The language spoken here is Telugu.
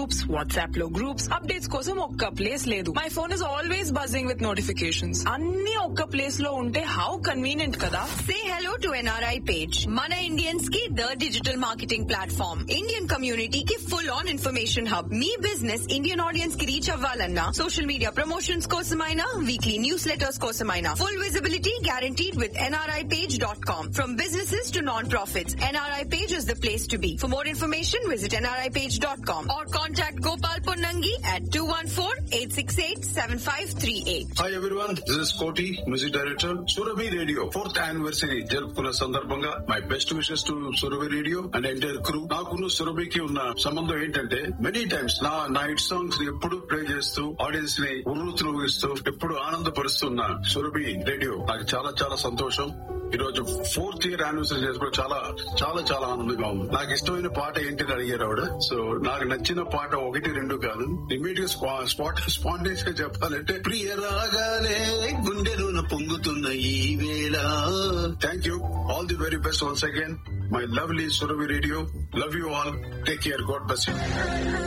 గ్రూప్స్ వాట్సాప్ లో గ్రూప్స్ అప్డేట్స్ కోసం ఒక్క ప్లేస్ లేదు my phone is always buzzing with notifications అన్ని ఒక్క ప్లేస్ లో ఉంటే హౌ కన్వీనియంట్ కదా Say hello to NRI page. Mana Indians की the digital marketing platform. Indian community की full on information hub. Me business Indian audience की reach అవ్వాలన్నా social media promotions కోసమైనా weekly newsletters కోసమైనా full visibility guaranteed with nripage.com. From businesses to non-profits, NRI page is the place to be. For more information, visit nripage.com or contact Gopal Ponnangi at 214-868-7538. Hi everyone this is Koti music director Surabhi radio fourth anniversary జరుపుకున్న సందర్భంగా my best wishes to Surabhi radio and entire crew నాకును సురభికి ఉన్న సంబంధం ఏంటంటే మెనీ టైమ్స్ నా నా హిట్ సాంగ్స్ ఎప్పుడు ప్లే చేస్తూ ఆడియన్స్ ని ఉర్రూతులోగిస్తూ ఎప్పుడు ఆనందపరుస్తున్న సురభి రేడియో నాకు చాలా చాలా సంతోషం ఈ రోజు ఫోర్త్ ఇయర్ యానివర్సరీ చేసుకోవడం చాలా చాలా చాలా ఆనందంగా ఉంది నాకు ఇష్టమైన పాట ఏంటిని అడిగారు ఆవిడ సో నాకు నచ్చిన పాట ఒకటి రెండు కాదు ఇమీడియట్ గా స్పాట్ స్పాంటేస్ గా చెప్పాలంటే ప్రియ రాగాలే గుండెలోన పొంగుతున్న ఈ వేళ thank you all the very best once again my lovely Suravi radio love you all take care God best